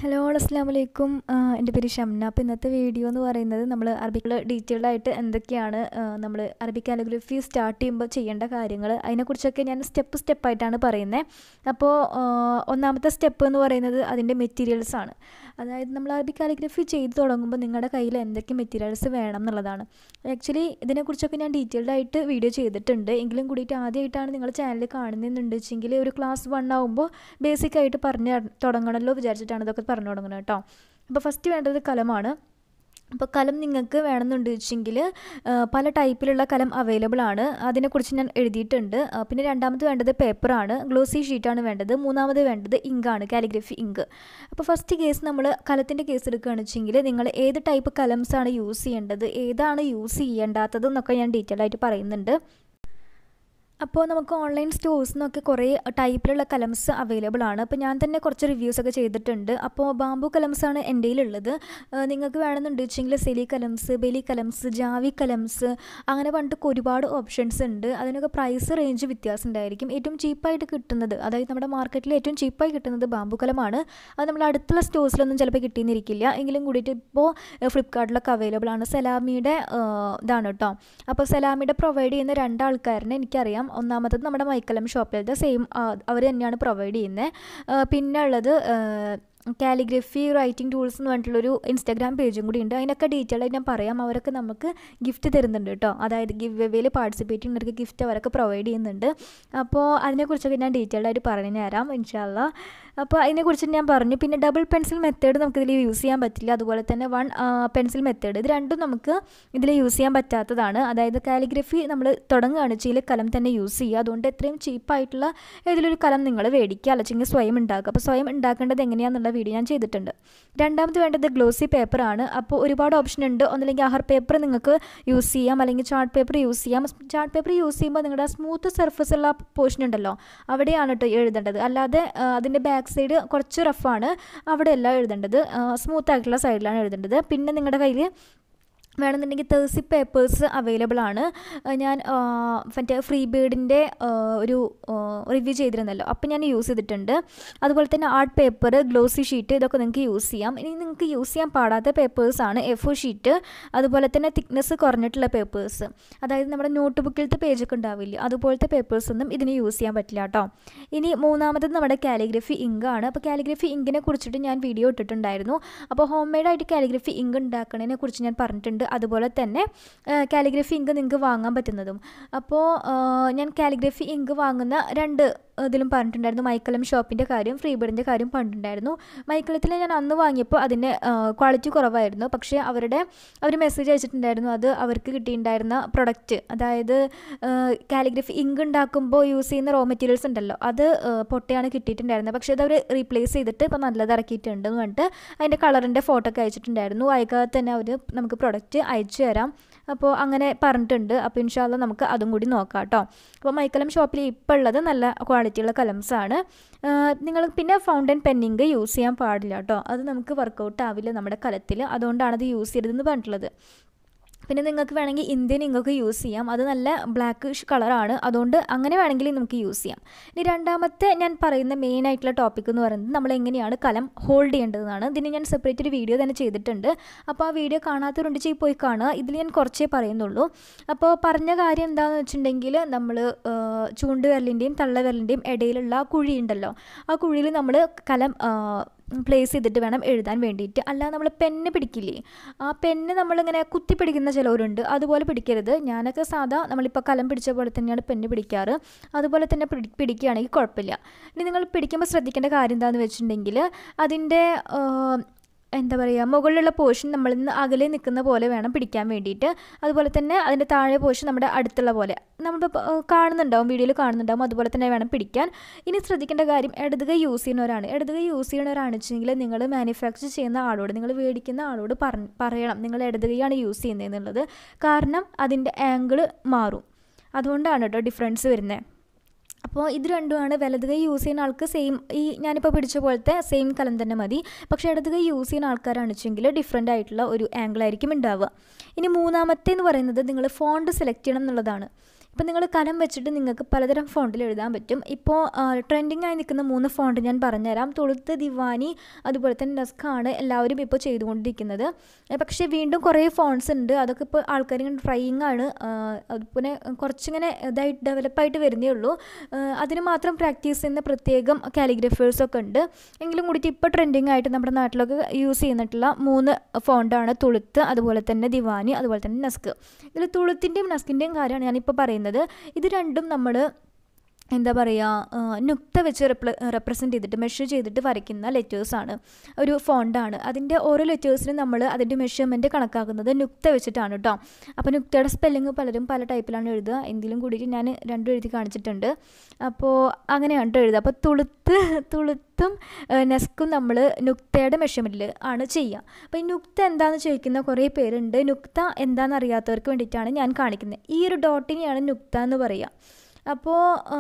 hello അസ്സാം വലൈക്കും എൻ്റെ പേര് ഷംന അപ്പോൾ ഇന്നത്തെ വീഡിയോ എന്ന് പറയുന്നത് നമ്മൾ അറബിക്കിൽ ഡീറ്റെയിൽഡ് ആയിട്ട് എന്തൊക്കെയാണ് നമ്മൾ അറബിക് കാലിഗ്രഫി സ്റ്റാർട്ട് ചെയ്യുമ്പോൾ ചെയ്യേണ്ട കാര്യങ്ങൾ അതിനെക്കുറിച്ചൊക്കെ ഞാൻ സ്റ്റെപ്പ് സ്റ്റെപ്പായിട്ടാണ് പറയുന്നത് അപ്പോൾ ഒന്നാമത്തെ സ്റ്റെപ്പ് എന്ന് പറയുന്നത് അതിൻ്റെ മെറ്റീരിയൽസ് ആണ് അതായത് നമ്മൾ അറബിക് കാലിഗ്രഫി ചെയ്ത് തുടങ്ങുമ്പോൾ നിങ്ങളുടെ കയ്യിൽ എന്തൊക്കെ മെറ്റീരിയൽസ് വേണം എന്നുള്ളതാണ് ആക്ച്വലി ഇതിനെക്കുറിച്ചൊക്കെ ഞാൻ ഡീറ്റെയിൽഡ് ആയിട്ട് വീഡിയോ ചെയ്തിട്ടുണ്ട് എങ്കിലും കൂടിയിട്ട് ആദ്യമായിട്ടാണ് നിങ്ങൾ ചാനൽ കാണുന്നതെന്നുണ്ട് വെച്ചെങ്കിൽ ഒരു ക്ലാസ് വൺ ആകുമ്പോൾ ബേസിക് ആയിട്ട് പറഞ്ഞ് തുടങ്ങണമല്ലോ വിചാരിച്ചിട്ടാണ് ഇതൊക്കെ പറഞ്ഞു തുടങ്ങുന്നത് കേട്ടോ അപ്പോൾ ഫസ്റ്റ് വേണ്ടത് കലമാണ് അപ്പോൾ കലം നിങ്ങൾക്ക് വേണമെന്നുണ്ട് വെച്ചെങ്കിൽ പല ടൈപ്പിലുള്ള കലം അവൈലബിൾ ആണ് അതിനെക്കുറിച്ച് ഞാൻ എഴുതിയിട്ടുണ്ട് പിന്നെ രണ്ടാമത് വേണ്ടത് പേപ്പറാണ് ഗ്ലോസി ഷീറ്റാണ് വേണ്ടത് മൂന്നാമത് വേണ്ടത് ഇങ്കാണ് കാലിഗ്രഫി ഇങ്ക് അപ്പോൾ ഫസ്റ്റ് കേസ് നമ്മൾ കലത്തിൻ്റെ കേസ് എടുക്കുകയാണെന്ന് വെച്ചെങ്കിൽ നിങ്ങൾ ഏത് ടൈപ്പ് കലംസാണ് യൂസ് ചെയ്യേണ്ടത് ഏതാണ് യൂസ് ചെയ്യേണ്ടാത്തത് എന്നൊക്കെ ഞാൻ ഡീറ്റെയിൽ ആയിട്ട് പറയുന്നുണ്ട് അപ്പോൾ നമുക്ക് ഓൺലൈൻ സ്റ്റോഴ്സിൽ നിന്നൊക്കെ കുറേ ടൈപ്പിലുള്ള കലംസ് അവൈലബിൾ ആണ് അപ്പോൾ ഞാൻ തന്നെ കുറച്ച് റിവ്യൂസ് ഒക്കെ ചെയ്തിട്ടുണ്ട് അപ്പോൾ ബാംബു കലംസാണ് എൻ്റെ ഉള്ളത് നിങ്ങൾക്ക് വേണമെന്നുണ്ട് വെച്ചെങ്കിൽ സെലി കലംസ് ബെലി കലംസ് ജാവി കലംസ് അങ്ങനെ പറഞ്ഞിട്ട് ഒരുപാട് ഓപ്ഷൻസ് ഉണ്ട് അതിനൊക്കെ പ്രൈസ് റേഞ്ച് വ്യത്യാസം ഉണ്ടായിരിക്കും ഏറ്റവും ചീപ്പായിട്ട് കിട്ടുന്നത് അതായത് നമ്മുടെ മാർക്കറ്റിൽ ഏറ്റവും ചീപ്പായി കിട്ടുന്നത് ബാംബു കലമാണ് അത് നമ്മൾ അടുത്തുള്ള സ്റ്റോഴ്സിലൊന്നും ചിലപ്പോൾ കിട്ടിയെന്നിരിക്കില്ല എങ്കിലും കൂടിയിട്ട് ഇപ്പോൾ ഫ്ലിപ്കാർട്ടിലൊക്കെ അവൈലബിൾ ആണ് സലാമിയുടെ ഇതാണ് കേട്ടോ അപ്പോൾ സലാമിയുടെ പ്രൊവൈഡ് ചെയ്യുന്ന രണ്ടാൾക്കാരനെ എനിക്കറിയാം ഒന്നാമത്തത് നമ്മുടെ മൈക്കലം ഷോപ്പിലത്തെ സെയിം അവർ തന്നെയാണ് പ്രൊവൈഡ് ചെയ്യുന്നത് പിന്നെ ഉള്ളത് കാലിഗ്രഫി റൈറ്റിംഗ് ടൂൾസ് എന്ന് പറഞ്ഞിട്ടുള്ളൊരു ഇൻസ്റ്റാഗ്രാം പേജും കൂടി ഉണ്ട് അതിനൊക്കെ ഡീറ്റെയിൽ ആയിട്ട് ഞാൻ പറയാം അവരൊക്കെ നമുക്ക് ഗിഫ്റ്റ് തരുന്നുണ്ട് കേട്ടോ അതായത് ഗിവ് എവേയിൽ പാർട്ടിസിപ്പേറ്റ് ചെയ്യുന്നവർക്ക് ഗിഫ്റ്റ് അവരൊക്കെ പ്രൊവൈഡ് ചെയ്യുന്നുണ്ട് അപ്പോൾ അതിനെക്കുറിച്ചൊക്കെ ഞാൻ ഡീറ്റെയിൽ ആയിട്ട് പറഞ്ഞു തരാം ഇൻഷാല്ല അപ്പോൾ അതിനെക്കുറിച്ച് ഞാൻ പറഞ്ഞു പിന്നെ ഡബിൾ പെൻസിൽ മെത്തേഡ് നമുക്കിതിൽ യൂസ് ചെയ്യാൻ പറ്റില്ല അതുപോലെ തന്നെ വൺ പെൻസിൽ മെത്തേഡ് ഇത് രണ്ടും നമുക്ക് ഇതിൽ യൂസ് ചെയ്യാൻ പറ്റാത്തതാണ് അതായത് കാലിഗ്രഫി നമ്മൾ തുടങ്ങുകയാണ് വെച്ചാൽ കലം തന്നെ യൂസ് ചെയ്യുക അതുകൊണ്ട് എത്രയും ചീപ്പായിട്ടുള്ള ഏതിലൊരു കലം നിങ്ങൾ മേടിക്കുക അല്ലെങ്കിൽ സ്വയം ഉണ്ടാക്കുക അപ്പോൾ സ്വയം ഉണ്ടാക്കേണ്ടത് എങ്ങനെയാണെന്നുള്ള വീഡിയോ ഞാൻ ചെയ്തിട്ടുണ്ട് രണ്ടാമത് വേണ്ടത് ഗ്ലോസി പേപ്പറാണ് അപ്പോൾ ഒരുപാട് ഓപ്ഷൻ ഉണ്ട് ഒന്നല്ലെങ്കിൽ അഹർ പേപ്പർ നിങ്ങൾക്ക് യൂസ് ചെയ്യാം അല്ലെങ്കിൽ ചാർട്ട് പേപ്പർ യൂസ് ചെയ്യാം ചാർട്ട് പേപ്പർ യൂസ് ചെയ്യുമ്പോൾ നിങ്ങളുടെ സ്മൂത്ത് സർഫസ് ഉള്ള പോർഷൻ ഉണ്ടല്ലോ അവിടെയാണ് കേട്ടോ എഴുതേണ്ടത് അല്ലാതെ അതിൻ്റെ ബാക്ക് സൈഡ് കുറച്ച് റഫാണ് അവിടെ അല്ല എഴുതേണ്ടത് സ്മൂത്ത് ആയിട്ടുള്ള സൈഡിലാണ് എഴുതേണ്ടത് പിന്നെ നിങ്ങളുടെ കയ്യിൽ വേണമെന്നുണ്ടെങ്കിൽ തേഴ്സി പേപ്പേഴ്സ് അവൈലബിൾ ആണ് ഞാൻ മറ്റേ ഫ്രീ ബേഡിൻ്റെ ഒരു റിവ്യൂ ചെയ്തിരുന്നല്ലോ അപ്പോൾ ഞാൻ യൂസ് ചെയ്തിട്ടുണ്ട് അതുപോലെ തന്നെ ആർട്ട് പേപ്പർ ഗ്ലോസി ഷീറ്റ് ഇതൊക്കെ നിങ്ങൾക്ക് യൂസ് ചെയ്യാം ഇനി നിങ്ങൾക്ക് യൂസ് ചെയ്യാൻ പാടാത്ത പേപ്പേഴ്സാണ് എഫ് ഷീറ്റ് അതുപോലെ തന്നെ തിക്നെസ് കുറഞ്ഞിട്ടുള്ള പേപ്പേഴ്സ് അതായത് നമ്മുടെ നോട്ട് ബുക്കിലത്തെ പേജൊക്കെ ഉണ്ടാവില്ല അതുപോലത്തെ പേപ്പേഴ്സ് ഒന്നും ഇതിന് യൂസ് ചെയ്യാൻ പറ്റില്ല കേട്ടോ ഇനി മൂന്നാമത് നമ്മുടെ കാലിഗ്രഫി ഇങ്ക് ആണ് അപ്പോൾ കാലിഗ്രഫി ഇങ്കിനെ കുറിച്ചിട്ട് ഞാൻ വീഡിയോ ഇട്ടിട്ടുണ്ടായിരുന്നു അപ്പോൾ ഹോം മെയ്ഡായിട്ട് കാലിഗ്രഫി ഇങ്ക് ഉണ്ടാക്കുന്നതിനെ കുറിച്ച് ഞാൻ പറഞ്ഞിട്ടുണ്ട് അതുപോലെ തന്നെ കാലിഗ്രഫി ഇങ്ക് നിങ്ങൾക്ക് വാങ്ങാൻ പറ്റുന്നതും അപ്പോൾ ഞാൻ കാലിഗ്രഫി ഇങ്ക് വാങ്ങുന്ന രണ്ട് ഇതിലും പറഞ്ഞിട്ടുണ്ടായിരുന്നു മൈക്കലം ഷോപ്പിൻ്റെ കാര്യം ഫ്രീ ബേഡിൻ്റെ കാര്യം പറഞ്ഞിട്ടുണ്ടായിരുന്നു മൈക്കലത്തിൽ ഞാൻ അന്ന് വാങ്ങിയപ്പോൾ അതിൻ്റെ ക്വാളിറ്റി കുറവായിരുന്നു പക്ഷേ അവരുടെ അവർ മെസ്സേജ് അയച്ചിട്ടുണ്ടായിരുന്നു അത് അവർക്ക് കിട്ടിയിട്ടുണ്ടായിരുന്ന പ്രൊഡക്റ്റ് അതായത് കാലിഗ്രഫി ഇങ്ക് ഉണ്ടാക്കുമ്പോൾ യൂസ് ചെയ്യുന്ന റോ മെറ്റീരിയൽസ് ഉണ്ടല്ലോ അത് പൊട്ടയാണ് കിട്ടിയിട്ടുണ്ടായിരുന്നത് പക്ഷേ അത് അവർ റീപ്ലേസ് ചെയ്തിട്ട് ഇപ്പോൾ നല്ലത് ഇറക്കിയിട്ടുണ്ട് എന്ന് പറഞ്ഞിട്ട് അതിൻ്റെ കളറിൻ്റെ ഫോട്ടോ ഒക്കെ അയച്ചിട്ടുണ്ടായിരുന്നു വൈകാതെ തന്നെ അവർ നമുക്ക് പ്രൊഡക്റ്റ് അയച്ചു തരാം അപ്പോൾ അങ്ങനെ പറഞ്ഞിട്ടുണ്ട് അപ്പോൾ ഇൻഷാല്ല നമുക്ക് അതും കൂടി നോക്കാം കേട്ടോ അപ്പോൾ മൈക്കലം ഷോപ്പിൽ ഇപ്പോൾ ഉള്ളത് നല്ല ക്വാളിറ്റിയുള്ള കലംസാണ് നിങ്ങൾ പിന്നെ ഫൗണ്ടൻ പെന്നിങ് യൂസ് ചെയ്യാൻ പാടില്ല കേട്ടോ അത് നമുക്ക് വർക്കൗട്ട് ആവില്ല നമ്മുടെ കലത്തിൽ അതുകൊണ്ടാണ് അത് യൂസ് ചെയ്തതെന്ന് പറഞ്ഞിട്ടുള്ളത് പിന്നെ നിങ്ങൾക്ക് വേണമെങ്കിൽ ഇന്ത്യൻ ഇങ്കൊക്കെ യൂസ് ചെയ്യാം അത് നല്ല ബ്ലാക്ക് കളറാണ് അതുകൊണ്ട് അങ്ങനെ വേണമെങ്കിൽ നമുക്ക് യൂസ് ചെയ്യാം ഇനി രണ്ടാമത്തെ ഞാൻ പറയുന്ന മെയിൻ ആയിട്ടുള്ള ടോപ്പിക് എന്ന് പറയുന്നത് നമ്മൾ എങ്ങനെയാണ് കലം ഹോൾഡ് ചെയ്യേണ്ടതെന്നാണ് ഇതിന് ഞാൻ സെപ്പറേറ്റ് ഒരു വീഡിയോ തന്നെ ചെയ്തിട്ടുണ്ട് അപ്പോൾ ആ വീഡിയോ കാണാത്തവരുണ്ട് ചെയ്ത് പോയി കാണുക ഇതിൽ ഞാൻ കുറച്ചേ പറയുന്നുള്ളൂ അപ്പോൾ പറഞ്ഞ കാര്യം എന്താണെന്ന് വെച്ചിട്ടുണ്ടെങ്കിൽ നമ്മൾ ചൂണ്ടുവിരലിൻ്റെയും തള്ളവിരലിൻ്റെയും ഇടയിലുള്ള കുഴി ഉണ്ടല്ലോ ആ കുഴിയിൽ നമ്മൾ കലം പ്ലേസ് ചെയ്തിട്ട് വേണം എഴുതാൻ വേണ്ടിയിട്ട് അല്ലാതെ നമ്മൾ പെന്ന് പിടിക്കില്ലേ ആ പെന്ന് നമ്മളിങ്ങനെ കുത്തി പിടിക്കുന്ന ചിലവരുണ്ട് അതുപോലെ പിടിക്കരുത് ഞാനൊക്കെ സാധാ നമ്മളിപ്പോൾ കലം പിടിച്ച പോലെ തന്നെയാണ് പെന്ന് പിടിക്കാറ് അതുപോലെ തന്നെ പിടി പിടിക്കുകയാണെങ്കിൽ കുഴപ്പമില്ല ഇനി നിങ്ങൾ പിടിക്കുമ്പോൾ ശ്രദ്ധിക്കേണ്ട കാര്യം എന്താണെന്ന് വെച്ചിട്ടുണ്ടെങ്കിൽ അതിൻ്റെ എന്താ പറയുക മുകളിലുള്ള പോർഷൻ നമ്മളിൽ നിന്ന് അകലെ നിൽക്കുന്ന പോലെ വേണം പിടിക്കാൻ വേണ്ടിയിട്ട് അതുപോലെ തന്നെ അതിൻ്റെ താഴെ പോർഷൻ നമ്മുടെ അടുത്തുള്ള പോലെ നമ്മൾ കാണുന്നുണ്ടാവും വീഡിയോയിൽ കാണുന്നുണ്ടാവും അതുപോലെ തന്നെ വേണം പിടിക്കാൻ ഇനി ശ്രദ്ധിക്കേണ്ട കാര്യം ഇടതുക യൂസ് ചെയ്യുന്നവരാണ് ഇടതുക യൂസ് ചെയ്യുന്നവരാണെന്ന് വെച്ചെങ്കിൽ നിങ്ങൾ മാനുഫാക്ചർ ചെയ്യുന്ന ആളോട് നിങ്ങൾ മേടിക്കുന്ന ആളോട് പറയണം നിങ്ങൾ ഇടതുകയാണ് യൂസ് ചെയ്യുന്നതെന്നുള്ളത് കാരണം അതിൻ്റെ ആംഗിൾ മാറും അതുകൊണ്ടാണ് കേട്ടോ ഡിഫറൻസ് വരുന്നത് അപ്പോൾ ഇത് രണ്ടുമാണ് വലത് കൈ യൂസ് ചെയ്യുന്ന ആൾക്ക് സെയിം ഈ ഞാനിപ്പോൾ പിടിച്ച പോലത്തെ സെയിം കലം തന്നെ മതി പക്ഷേ ഇടത് കൈ യൂസ് ചെയ്യുന്ന ആൾക്കാരാണെച്ചെങ്കിൽ ഡിഫറെൻ്റ് ആയിട്ടുള്ള ഒരു ആംഗിൾ ആയിരിക്കും ഉണ്ടാവുക ഇനി മൂന്നാമത്തെ എന്ന് പറയുന്നത് നിങ്ങൾ ഫോണ്ട് സെലക്ട് ചെയ്യണം എന്നുള്ളതാണ് ഇപ്പോൾ നിങ്ങൾ കലം വെച്ചിട്ട് നിങ്ങൾക്ക് പലതരം ഫോണ്ടിൽ എഴുതാൻ പറ്റും ഇപ്പോൾ ട്രെൻഡിങ് ആയി നിൽക്കുന്ന മൂന്ന് ഫോണ്ട് ഞാൻ പറഞ്ഞുതരാം തൊഴുത്ത് ദിവാനി അതുപോലെ തന്നെ നസ്കാണ് എല്ലാവരും ഇപ്പോൾ ചെയ്തുകൊണ്ടിരിക്കുന്നത് പക്ഷേ വീണ്ടും കുറേ ഫോൺസ് ഉണ്ട് അതൊക്കെ ഇപ്പോൾ ആൾക്കാർ ഇങ്ങനെ ട്രൈയിങ് ആണ് അതുപോലെ കുറച്ചിങ്ങനെ ഇതായി ഡെവലപ്പായിട്ട് വരുന്നേ ഉള്ളൂ അതിന് മാത്രം പ്രാക്ടീസ് ചെയ്യുന്ന പ്രത്യേകം കാലിഗ്രഫേഴ്സൊക്കെ ഉണ്ട് എങ്കിലും കൂടിയിട്ട് ഇപ്പോൾ ട്രെൻഡിങ് ആയിട്ട് നമ്മുടെ നാട്ടിലൊക്കെ യൂസ് ചെയ്യുന്നിട്ടുള്ള മൂന്ന് ഫോണ്ടാണ് തുളുത്ത് അതുപോലെ തന്നെ ദിവാനി അതുപോലെ തന്നെ നസ്ക് ഇതിൽ തുളുത്തിൻ്റെയും നസ്കിൻ്റെയും കാര്യമാണ് ഞാനിപ്പോൾ പറയുന്നത് ഇത് രണ്ടും നമ്മൾ എന്താ പറയുക നുക്ത വെച്ച് റെപ്ര റെപ്രസെൻറ്റ് ചെയ്തിട്ട് മെഷർ ചെയ്തിട്ട് വരയ്ക്കുന്ന ലെറ്റേഴ്സാണ് ഒരു ഫോണ്ടാണ് അതിൻ്റെ ഓരോ ലെറ്റേഴ്സിനും നമ്മൾ അതിൻ്റെ മെഷർമെൻറ്റ് കണക്കാക്കുന്നത് നുക്ത വെച്ചിട്ടാണ് കേട്ടോ അപ്പോൾ നുക്തയുടെ സ്പെല്ലിങ് പലരും പല ടൈപ്പിലാണ് എഴുതുക എന്തെങ്കിലും കൂടിയിട്ട് ഞാൻ രണ്ടും എഴുതി കാണിച്ചിട്ടുണ്ട് അപ്പോൾ അങ്ങനെയാണ് കേട്ടോ എഴുതുക അപ്പോൾ തുളുത്ത് തുളുത്തും നെസ്കും നമ്മൾ നുക്തയുടെ മെഷർമെൻറ്റിൽ ആണ് ചെയ്യുക അപ്പോൾ ഈ നുക്ത എന്താണെന്ന് ചോദിക്കുന്ന കുറേ പേരുണ്ട് നുക്ത എന്താണെന്ന് അറിയാത്തവർക്ക് വേണ്ടിയിട്ടാണ് ഞാൻ കാണിക്കുന്നത് ഈ ഒരു ഡോട്ടിനെയാണ് നുക്ത എന്ന് പറയുക അപ്പോൾ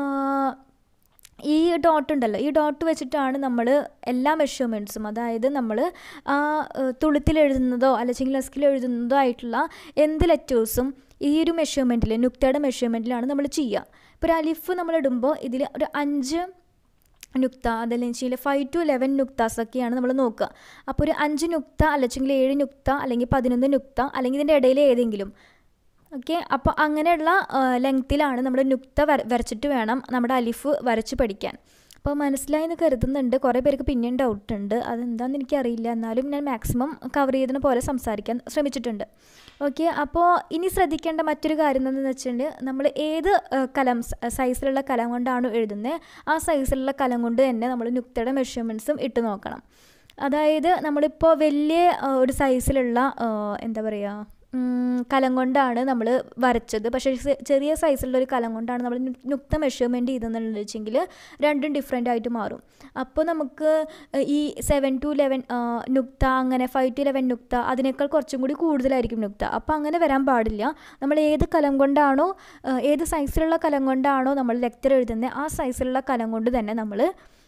ഈ ഡോട്ട് ഉണ്ടല്ലോ ഈ ഡോട്ട് വെച്ചിട്ടാണ് നമ്മൾ എല്ലാ മെഷർമെൻറ്റ്സും അതായത് നമ്മൾ ആ തുളുത്തിൽ എഴുതുന്നതോ അല്ലെങ്കിൽ ലെസ്കിൽ എഴുതുന്നതോ ആയിട്ടുള്ള എന്ത് ലെറ്റേഴ്സും ഈ ഒരു മെഷർമെൻറ്റിൽ നുക്തയുടെ മെഷർമെൻറ്റിലാണ് നമ്മൾ ചെയ്യുക ഇപ്പോൾ ഒരു അലിഫ് നമ്മൾ ഇടുമ്പോൾ ഇതിൽ ഒരു അഞ്ച് നുക്ത അതല്ലെങ്കിൽ വെച്ചാൽ ഫൈവ് ടു ലെവൻ നുക്താസ് ഒക്കെയാണ് നമ്മൾ നോക്കുക അപ്പോൾ ഒരു അഞ്ച് നുക്ത അല്ലെങ്കിൽ ഏഴ് നുക്ത അല്ലെങ്കിൽ പതിനൊന്ന് നുക്ത അല്ലെങ്കിൽ ഇതിൻ്റെ ഇടയിൽ ഏതെങ്കിലും ഓക്കെ അപ്പോൾ അങ്ങനെയുള്ള ലെങ്ത്തിലാണ് നമ്മൾ നുക്ത വര വരച്ചിട്ട് വേണം നമ്മുടെ അലിഫ് വരച്ച് പഠിക്കാൻ അപ്പോൾ മനസ്സിലായി എന്ന് കരുതുന്നുണ്ട് കുറേ പേർക്ക് പിന്നെയും ഡൗട്ട് ഉണ്ട് അതെന്താണെന്ന് എനിക്കറിയില്ല എന്നാലും ഞാൻ മാക്സിമം കവർ ചെയ്തതിന് പോലെ സംസാരിക്കാൻ ശ്രമിച്ചിട്ടുണ്ട് ഓക്കെ അപ്പോൾ ഇനി ശ്രദ്ധിക്കേണ്ട മറ്റൊരു കാര്യം എന്താണെന്ന് വെച്ചിട്ടുണ്ടെങ്കിൽ നമ്മൾ ഏത് കലം സൈസിലുള്ള കലം കൊണ്ടാണ് എഴുതുന്നത് ആ സൈസിലുള്ള കലം കൊണ്ട് തന്നെ നമ്മൾ നുക്തയുടെ മെഷർമെൻറ്റ്സും ഇട്ട് നോക്കണം അതായത് നമ്മളിപ്പോൾ വലിയ ഒരു സൈസിലുള്ള എന്താ പറയുക കലം കൊണ്ടാണ് നമ്മൾ വരച്ചത് പക്ഷേ ചെറിയ സൈസിലുള്ള ഒരു കലം കൊണ്ടാണ് നമ്മൾ നുക്ത മെഷർമെൻറ്റ് ചെയ്തെന്നുള്ളത് വെച്ചെങ്കിൽ രണ്ടും ഡിഫറെൻ്റ് ആയിട്ട് മാറും അപ്പോൾ നമുക്ക് ഈ സെവൻ ടു ലെവൻ നുക്ത അങ്ങനെ ഫൈവ് ടു ലെവൻ നുക്ത അതിനേക്കാൾ കുറച്ചും കൂടി കൂടുതലായിരിക്കും നുക്ത അപ്പോൾ അങ്ങനെ വരാൻ പാടില്ല നമ്മൾ ഏത് കലം കൊണ്ടാണോ ഏത് സൈസിലുള്ള കലം കൊണ്ടാണോ നമ്മൾ ലെക്ചർ എഴുതുന്നത് ആ സൈസിലുള്ള കലം കൊണ്ട് തന്നെ നമ്മൾ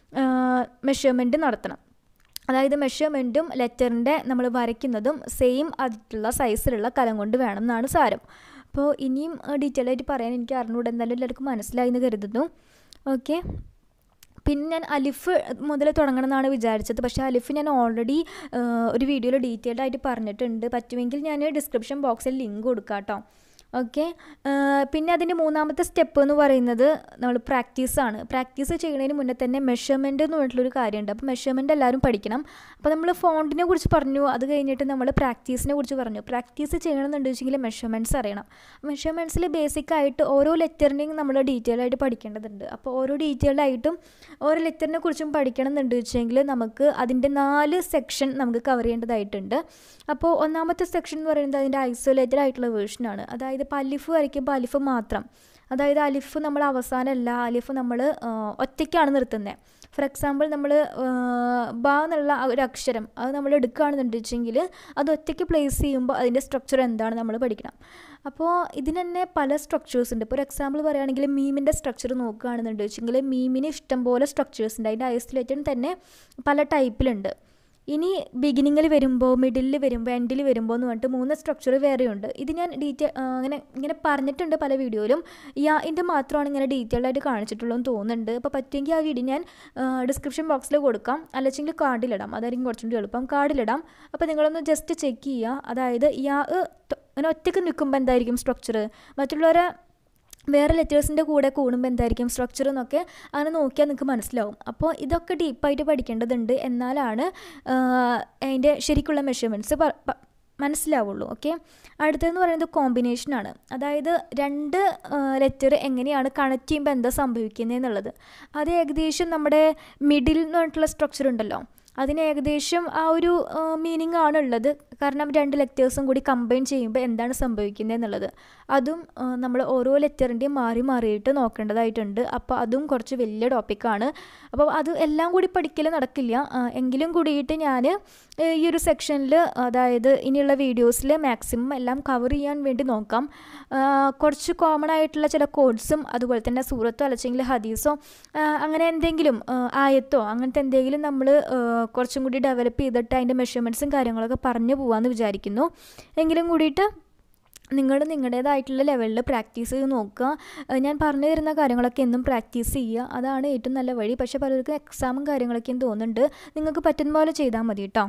മെഷർമെൻറ്റ് നടത്തണം അതായത് മെഷർമെൻറ്റും ലെറ്ററിൻ്റെ നമ്മൾ വരയ്ക്കുന്നതും സെയിം ആയിട്ടുള്ള സൈസിലുള്ള കലം കൊണ്ട് വേണം എന്നാണ് സാരം അപ്പോൾ ഇനിയും ഡീറ്റെയിൽ ആയിട്ട് പറയാൻ എനിക്ക് അറിഞ്ഞുകൂടെ എന്തായാലും എല്ലാവർക്കും മനസ്സിലായി എന്ന് കരുതുന്നു ഓക്കെ പിന്നെ ഞാൻ അലിഫ് മുതൽ തുടങ്ങണം എന്നാണ് വിചാരിച്ചത് പക്ഷേ അലിഫ് ഞാൻ ഓൾറെഡി ഒരു വീഡിയോയിൽ ഡീറ്റെയിൽഡ് ആയിട്ട് പറഞ്ഞിട്ടുണ്ട് പറ്റുമെങ്കിൽ ഞാൻ ഡിസ്ക്രിപ്ഷൻ ബോക്സിൽ ലിങ്ക് കൊടുക്കാം കേട്ടോ ഓക്കെ പിന്നെ അതിൻ്റെ മൂന്നാമത്തെ സ്റ്റെപ്പ് എന്ന് പറയുന്നത് നമ്മൾ പ്രാക്ടീസാണ് പ്രാക്ടീസ് ചെയ്യുന്നതിന് മുന്നേ തന്നെ മെഷർമെൻറ്റ് എന്ന് പറഞ്ഞിട്ടുള്ളൊരു കാര്യമുണ്ട് അപ്പോൾ മെഷർമെൻറ്റ് എല്ലാവരും പഠിക്കണം അപ്പോൾ നമ്മൾ ഫോണ്ടിനെ കുറിച്ച് പറഞ്ഞു അത് കഴിഞ്ഞിട്ട് നമ്മൾ പ്രാക്ടീസിനെ കുറിച്ച് പറഞ്ഞു പ്രാക്ടീസ് ചെയ്യണമെന്നുണ്ട് വെച്ചെങ്കിൽ മെഷർമെൻറ്റ്സ് അറിയണം മെഷർമെൻറ്റ്സിൽ ബേസിക് ആയിട്ട് ഓരോ ലെറ്ററിനെയും നമ്മൾ ഡീറ്റെയിൽ ആയിട്ട് പഠിക്കേണ്ടതുണ്ട് അപ്പോൾ ഓരോ ഡീറ്റെയിൽഡ് ആയിട്ടും ഓരോ ലെറ്ററിനെ കുറിച്ചും പഠിക്കണം എന്നുണ്ട് വെച്ചെങ്കിൽ നമുക്ക് അതിൻ്റെ നാല് സെക്ഷൻ നമുക്ക് കവർ ചെയ്യേണ്ടതായിട്ടുണ്ട് അപ്പോൾ ഒന്നാമത്തെ സെക്ഷൻ എന്ന് പറയുന്നത് അതിൻ്റെ ഐസൊലേറ്റഡ് ആയിട്ടുള്ള വേർഷനാണ് അതായത് ഇപ്പോൾ അലിഫ് വരയ്ക്കുമ്പോൾ അലിഫ് മാത്രം അതായത് അലിഫ് നമ്മൾ അവസാനമല്ല അലിഫ് നമ്മൾ ഒറ്റയ്ക്കാണ് നിർത്തുന്നത് ഫോർ എക്സാമ്പിൾ നമ്മൾ ബ എന്നുള്ള ഒരു അക്ഷരം അത് നമ്മൾ എടുക്കുകയാണെന്നുണ്ട് വെച്ചെങ്കിൽ അത് ഒറ്റയ്ക്ക് പ്ലേസ് ചെയ്യുമ്പോൾ അതിൻ്റെ സ്ട്രക്ചർ എന്താണ് നമ്മൾ പഠിക്കണം അപ്പോൾ ഇതിന് തന്നെ പല സ്ട്രക്ചേഴ്സ് ഉണ്ട് ഇപ്പോൾ ഒരു എക്സാമ്പിൾ പറയുകയാണെങ്കിൽ മീമിൻ്റെ സ്ട്രക്ചർ നോക്കുകയാണെന്നുണ്ട് വെച്ചെങ്കിൽ മീമിന് ഇഷ്ടംപോലെ സ്ട്രക്ചേഴ്സ് ഉണ്ട് അതിൻ്റെ ഐസൊലേറ്റഡ് തന്നെ പല ടൈപ്പിലുണ്ട് ഇനി ബിഗിനിങ്ങിൽ വരുമ്പോൾ മിഡിലിൽ വരുമ്പോൾ എൻഡിൽ വരുമ്പോൾ എന്ന് പറഞ്ഞിട്ട് മൂന്ന് സ്ട്രക്ചർ വേറെയുണ്ട് ഇത് ഞാൻ ഡീറ്റെയിൽ അങ്ങനെ ഇങ്ങനെ പറഞ്ഞിട്ടുണ്ട് പല വീഡിയോയിലും യാ ഇതിൻ്റെ മാത്രമാണ് ഇങ്ങനെ ഡീറ്റെയിൽഡ് ആയിട്ട് കാണിച്ചിട്ടുള്ളൂ എന്ന് തോന്നുന്നുണ്ട് അപ്പോൾ പറ്റുമെങ്കിൽ ആ വീഡിയോ ഞാൻ ഡിസ്ക്രിപ്ഷൻ ബോക്സിൽ കൊടുക്കാം അല്ലെങ്കിൽ കാർഡിലിടാം അതായിരിക്കും കുറച്ചും കൂടി എളുപ്പം കാർഡിലിടാം അപ്പോൾ നിങ്ങളൊന്ന് ജസ്റ്റ് ചെക്ക് ചെയ്യുക അതായത് യാ അങ്ങനെ ഒറ്റയ്ക്ക് നിൽക്കുമ്പോൾ എന്തായിരിക്കും സ്ട്രക്ചർ മറ്റുള്ളവരെ വേറെ ലെറ്റേഴ്സിൻ്റെ കൂടെ കൂടുമ്പോൾ എന്തായിരിക്കും സ്ട്രക്ചർ എന്നൊക്കെ അങ്ങനെ നോക്കിയാൽ നിങ്ങൾക്ക് മനസ്സിലാവും അപ്പോൾ ഇതൊക്കെ ഡീപ്പായിട്ട് പഠിക്കേണ്ടതുണ്ട് എന്നാലാണ് അതിൻ്റെ ശരിക്കുള്ള മെഷർമെൻറ്റ്സ് മനസ്സിലാവുള്ളൂ ഓക്കെ അടുത്തതെന്ന് പറയുന്നത് കോമ്പിനേഷനാണ് അതായത് രണ്ട് ലെറ്റർ എങ്ങനെയാണ് കണക്ട് ചെയ്യുമ്പോൾ എന്താ സംഭവിക്കുന്നത് എന്നുള്ളത് അത് ഏകദേശം നമ്മുടെ മിഡിൽ എന്ന് പറഞ്ഞിട്ടുള്ള സ്ട്രക്ചർ ഉണ്ടല്ലോ അതിന് ഏകദേശം ആ ഒരു മീനിങ് ആണ് ഉള്ളത് കാരണം രണ്ട് ലെറ്റേഴ്സും കൂടി കമ്പൈൻ ചെയ്യുമ്പോൾ എന്താണ് സംഭവിക്കുന്നത് എന്നുള്ളത് അതും നമ്മൾ ഓരോ ലെറ്ററിൻ്റെയും മാറി മാറിയിട്ട് നോക്കേണ്ടതായിട്ടുണ്ട് അപ്പോൾ അതും കുറച്ച് വലിയ ടോപ്പിക്കാണ് അപ്പോൾ അത് എല്ലാം കൂടി പഠിക്കൽ നടക്കില്ല എങ്കിലും കൂടിയിട്ട് ഞാൻ ഈ ഒരു സെക്ഷനിൽ അതായത് ഇനിയുള്ള വീഡിയോസിൽ മാക്സിമം എല്ലാം കവർ ചെയ്യാൻ വേണ്ടി നോക്കാം കുറച്ച് കോമൺ ആയിട്ടുള്ള ചില കോഡ്സും അതുപോലെ തന്നെ സൂറത്തോ അല്ലെങ്കിൽ ഹദീസോ അങ്ങനെ എന്തെങ്കിലും ആയത്തോ അങ്ങനത്തെ എന്തെങ്കിലും നമ്മൾ കുറച്ചും കൂടി ഡെവലപ്പ് ചെയ്തിട്ട് അതിൻ്റെ മെഷർമെൻറ്റ്സും കാര്യങ്ങളൊക്കെ പറഞ്ഞു പോകാമെന്ന് വിചാരിക്കുന്നു എങ്കിലും കൂടിയിട്ട് നിങ്ങൾ നിങ്ങളുടേതായിട്ടുള്ള ലെവലിൽ പ്രാക്ടീസ് ചെയ്ത് നോക്കുക ഞാൻ പറഞ്ഞു തരുന്ന കാര്യങ്ങളൊക്കെ എന്നും പ്രാക്ടീസ് ചെയ്യുക അതാണ് ഏറ്റവും നല്ല വഴി പക്ഷേ പലർക്കും എക്സാമും കാര്യങ്ങളൊക്കെയും തോന്നുന്നുണ്ട് നിങ്ങൾക്ക് പറ്റുന്ന പോലെ ചെയ്താൽ മതി കേട്ടോ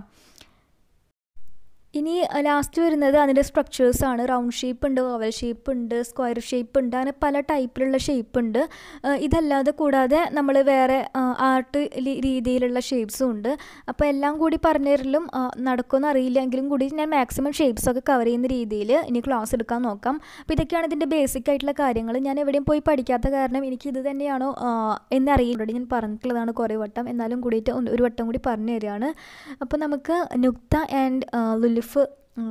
ഇനി ലാസ്റ്റ് വരുന്നത് അതിൻ്റെ സ്ട്രക്ചേഴ്സ് ആണ് റൗണ്ട് ഷേപ്പ് ഉണ്ട് ഓവൽ ഷേപ്പ് ഉണ്ട് സ്ക്വയർ ഷേപ്പ് ഉണ്ട് അങ്ങനെ പല ടൈപ്പിലുള്ള ഷേപ്പ് ഉണ്ട് ഇതല്ലാതെ കൂടാതെ നമ്മൾ വേറെ ആർട്ട് രീതിയിലുള്ള ഷേപ്സും ഉണ്ട് അപ്പോൾ എല്ലാം കൂടി പറഞ്ഞു തരലും നടക്കുമെന്ന് അറിയില്ലെങ്കിലും കൂടി ഞാൻ മാക്സിമം ഷേപ്സൊക്കെ കവർ ചെയ്യുന്ന രീതിയിൽ ഇനി ക്ലാസ് എടുക്കാൻ നോക്കാം അപ്പോൾ ഇതൊക്കെയാണ് ഇതിൻ്റെ ബേസിക് ആയിട്ടുള്ള കാര്യങ്ങൾ ഞാൻ എവിടെയും പോയി പഠിക്കാത്ത കാരണം എനിക്ക് ഇത് തന്നെയാണോ എന്നറിയില്ല ഞാൻ പറഞ്ഞിട്ടുള്ളതാണ് കുറേ വട്ടം എന്നാലും കൂടിയിട്ട് ഒരു വട്ടം കൂടി പറഞ്ഞു തരികയാണ് അപ്പോൾ നമുക്ക് നുക്ത ആൻഡ് ലുലിഫ്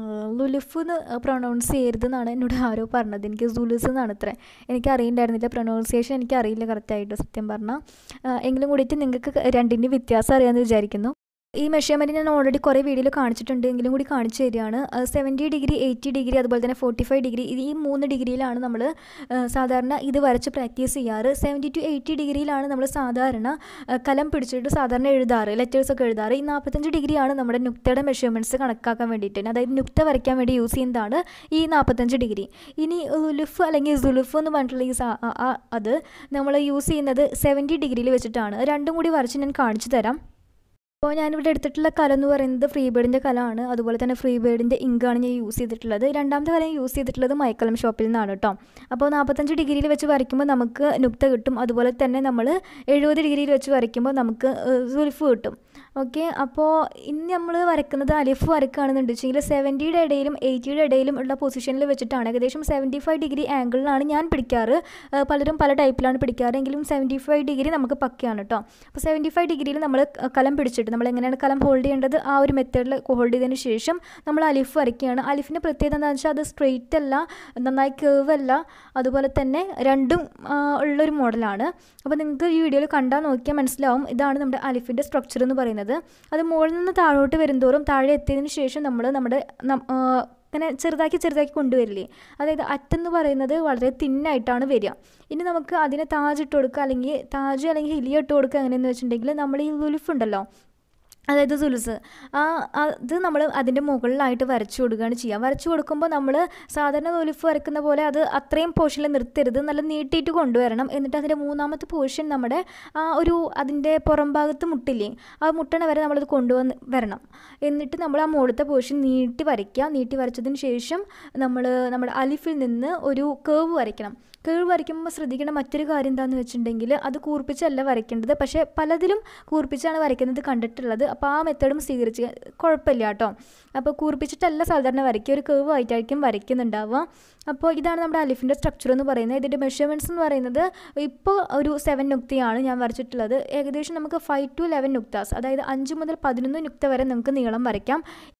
ലുലിഫ് എന്ന് പ്രൊണൗൺസ് ചെയ്യരുതെന്നാണ് എന്നോട് ആരോ പറഞ്ഞത് എനിക്ക് സുലുസ് എന്നാണ് ഇത്ര എനിക്ക് അറിയണ്ടായിരുന്നില്ല പ്രൊണൗൺസിയേഷൻ എനിക്ക് അറിയില്ല കറക്റ്റായിട്ട് സത്യം പറഞ്ഞാൽ എങ്കിലും കൂടിയിട്ട് നിങ്ങൾക്ക് രണ്ടിൻ്റെ വ്യത്യാസം അറിയാമെന്ന് വിചാരിക്കുന്നു ഈ മെഷർമെൻറ്റ് ഞാൻ ഓൾറെഡി കുറേ വീഡിയോയിൽ കാണിച്ചിട്ടുണ്ട് എങ്കിലും കൂടി കാണിച്ചു തരികയാണ് സെവൻറ്റി ഡിഗ്രി എയ്റ്റി ഡിഗ്രി അതുപോലെ തന്നെ ഫോർട്ടി ഫൈവ് ഡിഗ്രി ഈ മൂന്ന് ഡിഗ്രിയിലാണ് നമ്മൾ സാധാരണ ഇത് വരച്ച് പ്രാക്ടീസ് ചെയ്യാറ് സെവൻറ്റി ടു എയ്റ്റി ഡിഗ്രിയിലാണ് നമ്മൾ സാധാരണ കലം പിടിച്ചിട്ട് സാധാരണ എഴുതാറ് ലെറ്റേഴ്സൊക്കെ എഴുതാറ് ഈ നാൽപ്പത്തഞ്ച് ഡിഗ്രിയാണ് നമ്മുടെ നുക്തയുടെ മെഷർമെൻറ്റ്സ് കണക്കാക്കാൻ വേണ്ടിയിട്ട് അതായത് നുക്ത വരയ്ക്കാൻ വേണ്ടി യൂസ് ചെയ്യുന്നതാണ് ഈ നാൽപ്പത്തഞ്ച് ഡിഗ്രി ഇനി ഉലുഫ് അല്ലെങ്കിൽ സുലുഫ് എന്ന് പറഞ്ഞിട്ടുള്ള ഈ അത് നമ്മൾ യൂസ് ചെയ്യുന്നത് സെവൻറ്റി ഡിഗ്രിയിൽ വെച്ചിട്ടാണ് രണ്ടും കൂടി വരച്ച് ഞാൻ കാണിച്ചു തരാം അപ്പോൾ ഞാനിവിടെ എടുത്തിട്ടുള്ള കല എന്ന് പറയുന്നത് ഫ്രീ ബേഡിൻ്റെ കലമാണ് അതുപോലെ തന്നെ ഫ്രീ ബേഡിൻ്റെ ഇങ്കാണ് ഞാൻ യൂസ് ചെയ്തിട്ടുള്ളത് രണ്ടാമത്തെ കല യൂസ് ചെയ്തിട്ടുള്ളത് മൈക്കലം ഷോപ്പിൽ നിന്നാണ് കേട്ടോ അപ്പോൾ നാൽപ്പത്തഞ്ച് ഡിഗ്രിയിൽ വെച്ച് വരയ്ക്കുമ്പോൾ നമുക്ക് നുക്ത കിട്ടും അതുപോലെ തന്നെ നമ്മൾ എഴുപത് ഡിഗ്രിയിൽ വെച്ച് വരയ്ക്കുമ്പോൾ നമുക്ക് സുൽഫ് കിട്ടും ഓക്കെ അപ്പോൾ ഇനി നമ്മൾ വരയ്ക്കുന്നത് അലിഫ് വരയ്ക്കുകയാണെന്ന് വെച്ചെങ്കിൽ സെവൻറ്റിയുടെ ഇടയിലും എയ്റ്റിയുടെ ഇടയിലും ഉള്ള പൊസിഷനിൽ വെച്ചിട്ടാണ് ഏകദേശം സെവൻറ്റി ഫൈവ് ഡിഗ്രി ആംഗിളിലാണ് ഞാൻ പിടിക്കാറ് പലരും പല ടൈപ്പിലാണ് പിടിക്കാറ് എങ്കിലും സെവൻറ്റി ഫൈവ് ഡിഗ്രി നമുക്ക് പക്കയാണ് കേട്ടോ അപ്പോൾ സെവൻറ്റി ഫൈവ് ഡിഗ്രിയിൽ നമ്മൾ കലം പിടിച്ചിട്ട് നമ്മൾ എങ്ങനെയാണ് കലം ഹോൾഡ് ചെയ്യേണ്ടത് ആ ഒരു മെത്തേഡിൽ ഹോൾഡ് ചെയ്തതിന് ശേഷം നമ്മൾ അലിഫ് വരയ്ക്കുകയാണ് അലിഫിൻ്റെ പ്രത്യേകത എന്താണെന്ന് വെച്ചാൽ അത് സ്ട്രെയിറ്റ് അല്ല നന്നായി കേവ് അല്ല അതുപോലെ തന്നെ രണ്ടും ഉള്ളൊരു മോഡലാണ് അപ്പോൾ നിങ്ങൾക്ക് ഈ വീഡിയോയിൽ കണ്ടാൽ നോക്കിയാൽ മനസ്സിലാവും ഇതാണ് നമ്മുടെ അലിഫിൻ്റെ സ്ട്രക്ചർ എന്ന് പറയുന്നത് അത് മുകളിൽ നിന്ന് താഴോട്ട് വരുന്തോറും താഴെ എത്തിയതിന് ശേഷം നമ്മൾ നമ്മുടെ ഇങ്ങനെ ചെറുതാക്കി ചെറുതാക്കി കൊണ്ടുവരില്ലേ അതായത് അറ്റെന്ന് പറയുന്നത് വളരെ തിന്നായിട്ടാണ് വരിക ഇനി നമുക്ക് അതിനെ താജ് ഇട്ട് കൊടുക്കുക അല്ലെങ്കിൽ താജ് അല്ലെങ്കിൽ ഹിലിയ ഇട്ട് കൊടുക്കുക എങ്ങനെയെന്ന് വെച്ചിട്ടുണ്ടെങ്കിൽ നമ്മൾ ഈ ലുലിഫ് ഉണ്ടല്ലോ അതായത് സുലുസ് ആ അത് നമ്മൾ അതിൻ്റെ മുകളിലായിട്ട് വരച്ചു കൊടുക്കുകയാണ് ചെയ്യുക വരച്ചു കൊടുക്കുമ്പോൾ നമ്മൾ സാധാരണ തൊലിഫ് വരക്കുന്ന പോലെ അത് അത്രയും പോർഷനിൽ നിർത്തരുത് നല്ല നീട്ടിയിട്ട് കൊണ്ടുവരണം എന്നിട്ട് അതിൻ്റെ മൂന്നാമത്തെ പോർഷൻ നമ്മുടെ ആ ഒരു അതിൻ്റെ പുറം ഭാഗത്ത് മുട്ടില്ലേ ആ മുട്ടണ വരെ നമ്മളത് കൊണ്ടുവന്ന് വരണം എന്നിട്ട് നമ്മൾ ആ മുകളിലത്തെ പോർഷൻ നീട്ടി വരയ്ക്കുക നീട്ടി വരച്ചതിന് ശേഷം നമ്മൾ നമ്മുടെ അലിഫിൽ നിന്ന് ഒരു കേവ് വരയ്ക്കണം കേവ് വരയ്ക്കുമ്പോൾ ശ്രദ്ധിക്കേണ്ട മറ്റൊരു കാര്യം എന്താണെന്ന് വെച്ചിട്ടുണ്ടെങ്കിൽ അത് കൂർപ്പിച്ചല്ല വരയ്ക്കേണ്ടത് പക്ഷേ പലതിലും കൂർപ്പിച്ചാണ് വരയ്ക്കുന്നത് കണ്ടിട്ടുള്ളത് അപ്പോൾ ആ മെത്തേഡും സ്വീകരിച്ച് കുഴപ്പമില്ല കേട്ടോ അപ്പോൾ കൂർപ്പിച്ചിട്ടല്ല സാധാരണ വരയ്ക്കുക ഒരു കേവ് ആയിട്ടായിരിക്കും വരയ്ക്കുന്നുണ്ടാവുക അപ്പോൾ ഇതാണ് നമ്മുടെ അലിഫിൻ്റെ സ്ട്രക്ചർ എന്ന് പറയുന്നത് ഇതിൻ്റെ മെഷർമെൻറ്റ്സ് എന്ന് പറയുന്നത് ഇപ്പോൾ ഒരു സെവൻ നുക്തയാണ് ഞാൻ വരച്ചിട്ടുള്ളത് ഏകദേശം നമുക്ക് ഫൈവ് ടു ലെവൻ നുക്താസ് അതായത് അഞ്ച് മുതൽ പതിനൊന്ന് നുക്ത വരെ നമുക്ക് നീളം വരയ്ക്കാം